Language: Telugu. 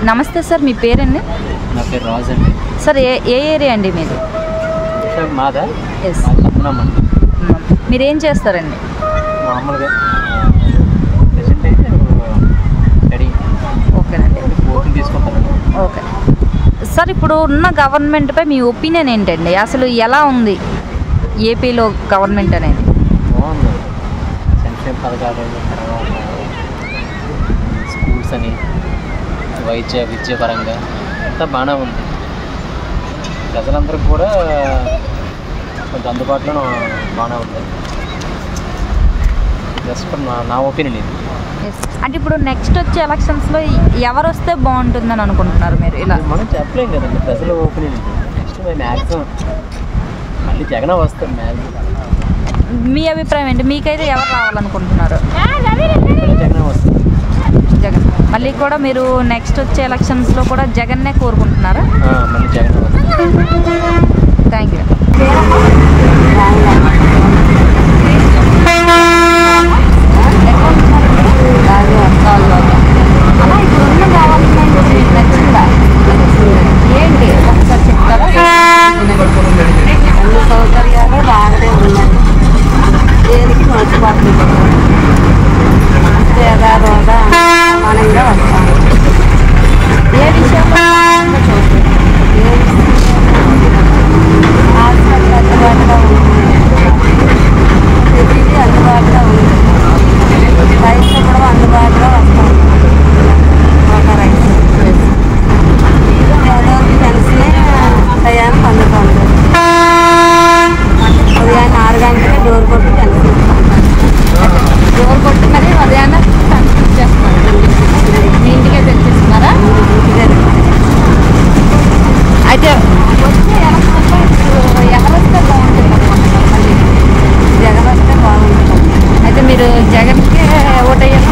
నమస్తే సార్ మీ పేరండి నా పేరు రాజు అండి సార్ ఏ ఏ ఏరియా అండి మీది సార్ మాదా ఎస్ పద్మనామండి మీరు ఏం చేస్తారండి మామూలుగా ప్రెసెంట్ అయితే స్టడీ ఓకేనండి కోచింగ్ తీసుకుంటానండి ఓకే సార్ ఇప్పుడు ఉన్న గవర్నమెంట్పై మీ ఒపీనియన్ ఏంటండి అసలు ఎలా ఉంది ఏపీలో గవర్నమెంట్ అనేది బాగుంది సంక్షేమ పథకాలు తర్వాత స్కూల్స్ అని వైద్య విద్య పరంగా అంతా బాగానే ఉంది ప్రజలందరికీ కూడా కొంచెం అందుబాటులో బాగానే ఉంది జస్ట్ నా నా ఒపీనియన్ ఇది Yes. అంటే ఇప్పుడు నెక్స్ట్ వచ్చే ఎలక్షన్స్లో ఎవరు వస్తే బాగుంటుందని అనుకుంటున్నారు మీరు ఇలా మనం చెప్పలేం కదండి ప్రజల ఒపీనియన్ ఇది నెక్స్ట్ మేము మ్యాక్సిమం మళ్ళీ జగన్ వస్తాం మ్యాక్సిమం మీ అభిప్రాయం ఏంటి మీకైతే ఎవరు రావాలనుకుంటున్నారు జగన్ వస్తాం జగన్ మళ్ళీ కూడా మీరు నెక్స్ట్ వచ్చే ఎలక్షన్స్లో కూడా జగన్నే కోరుకుంటున్నారా మళ్ళీ జగన్ వస్తాం థ్యాంక్ యూ అలా ఇప్పుడు ఉన్న గవర్నమెంట్ మీకు నచ్చిందా ఏంటి ఒకసారి చెప్తారా అన్ని సౌకర్యాలు బాగానే ఉన్నాయి దేనికి మర్చిపోతుంది పేద రోగ సమానంగా వస్తాం ఏ విషయంలో సమానంగా చూస్తారు హాస్పిటల్ అందుబాటులో ఉంది ప్రతిదీ అందుబాటులో ఉంది రైతు కూడా అందుబాటులో వస్తాం ఒక రైతు పేదోళ్ళకి తెలిసి టయానికి అందుతుంది ఉదయాన్నే ఆరు గంటలకి డోర్ కొట్టి తెలిసి డోర్ కొట్టి మరి ఉదయాన్నే కన్స్ట్రక్ట్ చేస్తున్నారు మీ ఇంటికే తెచ్చిస్తున్నారా అయితే వచ్చే ఎలక్షన్లో ఇప్పుడు ఎవరు వస్తే బాగుంటుంది అనుకుంటున్నారు మళ్ళీ జగన్ వస్తే బాగుంటుంది అయితే మీరు జగన్కే ఓటయ్యే